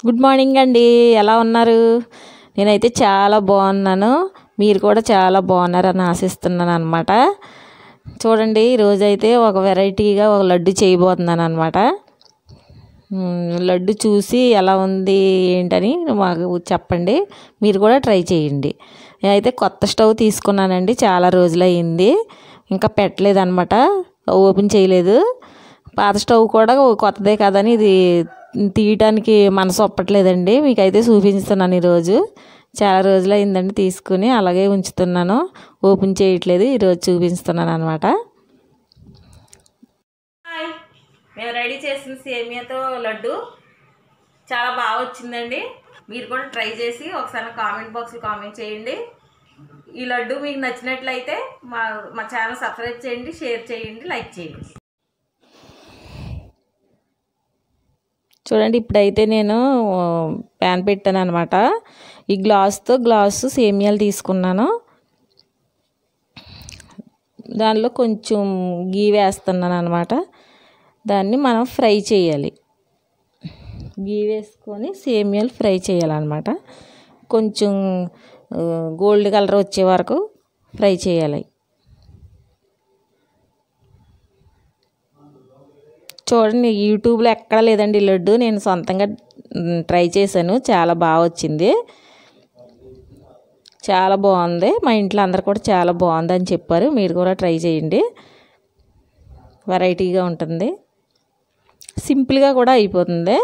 good morning అండి ఎలా ఉన్నారు నేనైతే చాలా బాగున్నాను మీరు కూడా చాలా బాగున్నారని ఆశిస్తున్నాను అనమాట చూడండి ఈరోజైతే ఒక వెరైటీగా ఒక లడ్డు చేయబోతున్నాను అనమాట లడ్డు చూసి ఎలా ఉంది ఏంటని మాకు చెప్పండి మీరు కూడా ట్రై చేయండి నేనైతే కొత్త స్టవ్ తీసుకున్నానండి చాలా రోజులు అయింది ఇంకా పెట్టలేదు అనమాట ఓపెన్ చేయలేదు పాత స్టవ్ కూడా కొత్తదే కదని ఇది తీయటానికి మనసు ఒప్పట్లేదండి మీకైతే చూపిస్తున్నాను ఈరోజు చాలా రోజులు అయిందండి తీసుకుని అలాగే ఉంచుతున్నాను ఓపెన్ చేయట్లేదు ఈరోజు చూపిస్తున్నాను అనమాట మేము రెడీ చేసిన సేమియాతో లడ్డు చాలా బాగా వచ్చిందండి మీరు కూడా ట్రై చేసి ఒకసారి కామెంట్ బాక్స్లో కామెంట్ చేయండి ఈ లడ్డు మీకు నచ్చినట్లయితే మా మా ఛానల్ సబ్స్క్రైబ్ చేయండి షేర్ చేయండి లైక్ చేయండి చూడండి ఇప్పుడైతే నేను ప్యాన్ పెట్టాను అనమాట ఈ గ్లాస్తో గ్లాసు సేమియాలు తీసుకున్నాను దానిలో కొంచెం గీ వేస్తున్నాను అనమాట దాన్ని మనం ఫ్రై చేయాలి గీ వేసుకొని సేమియాలు ఫ్రై చేయాలన్నమాట కొంచెం గోల్డ్ కలర్ వచ్చే వరకు ఫ్రై చేయాలి చూడండి యూట్యూబ్లో ఎక్కడ లేదండి లడ్డు నేను సొంతంగా ట్రై చేశాను చాలా బాగా వచ్చింది చాలా బాగుంది మా ఇంట్లో అందరు కూడా చాలా బాగుంది అని చెప్పారు మీరు కూడా ట్రై చేయండి వెరైటీగా ఉంటుంది సింపుల్గా కూడా అయిపోతుంది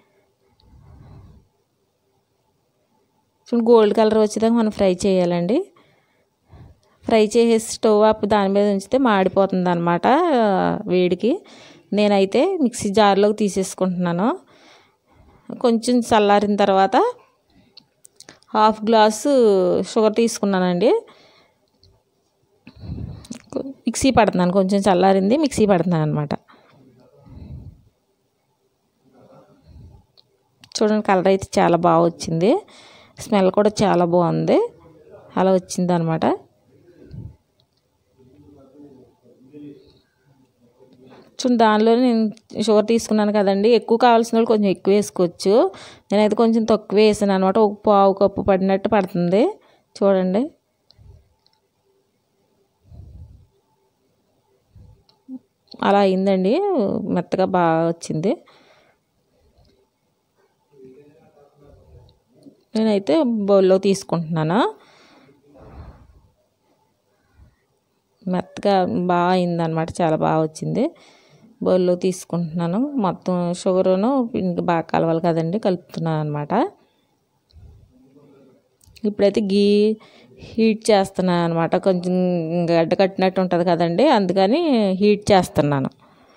చూడండి గోల్డ్ కలర్ వచ్చేదాకా మనం ఫ్రై చేయాలండి ఫ్రై చేసేసి స్టవ్ ఆపి దాని మీద ఉంచితే మాడిపోతుంది అనమాట వేడికి నేనైతే మిక్సీ జార్లోకి తీసేసుకుంటున్నాను కొంచెం చల్లారిన తర్వాత హాఫ్ గ్లాసు షుగర్ తీసుకున్నానండి మిక్సీ పడుతున్నాను కొంచెం చల్లారింది మిక్సీ పడుతున్నాను అనమాట చూడండి కలర్ అయితే చాలా బాగా వచ్చింది స్మెల్ కూడా చాలా బాగుంది అలా వచ్చింది అనమాట చూడండి దానిలో నేను షుగర్ తీసుకున్నాను కదండి ఎక్కువ కావాల్సిన వాళ్ళు కొంచెం ఎక్కువ వేసుకోవచ్చు నేనైతే కొంచెం తక్కువ వేసాను అనమాట ఒక పావు కప్పు పడినట్టు పడుతుంది చూడండి అలా అయిందండి మెత్తగా బాగా వచ్చింది నేనైతే బౌల్లో తీసుకుంటున్నాను మెత్తగా బాగా అయిందనమాట చాలా బాగా వచ్చింది బౌల్లో తీసుకుంటున్నాను మొత్తం షుగరును ఇంకా బాగా కలవాలి కదండి కలుపుతున్నాను అనమాట ఇప్పుడైతే గీ హీట్ చేస్తున్నాను అనమాట కొంచెం గడ్డ కట్టినట్టు ఉంటుంది కదండి అందుకని హీట్ చేస్తున్నాను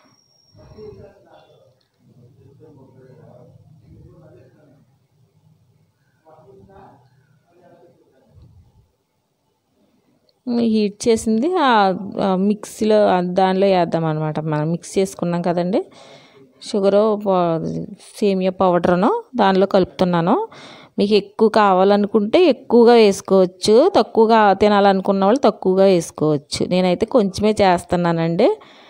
హీట్ చేసింది మిక్సీలో దానిలో వేద్దాం అనమాట మనం మిక్స్ చేసుకున్నాం కదండి షుగరు సేమియా పౌడర్ను దానిలో కలుపుతున్నాను మీకు ఎక్కువ కావాలనుకుంటే ఎక్కువగా వేసుకోవచ్చు తక్కువగా తినాలనుకున్న వాళ్ళు తక్కువగా వేసుకోవచ్చు నేనైతే కొంచెమే చేస్తున్నానండి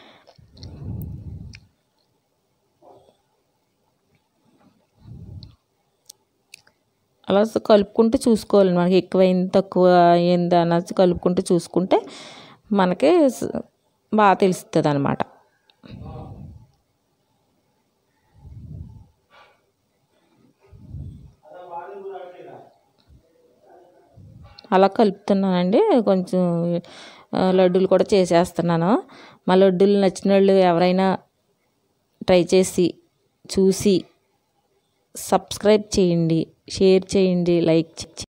అలా కలుపుకుంటూ చూసుకోవాలి మనకి ఎక్కువైంది తక్కువ అయింది అన్నది కలుపుకుంటూ చూసుకుంటే మనకి బాగా తెలుస్తుంది అనమాట అలా కలుపుతున్నానండి కొంచెం లడ్డూలు కూడా చేసేస్తున్నాను మా లడ్డూలు నచ్చిన వాళ్ళు ఎవరైనా ట్రై చేసి చూసి సబ్స్క్రైబ్ చేయండి షేర్ చేయండి లైక్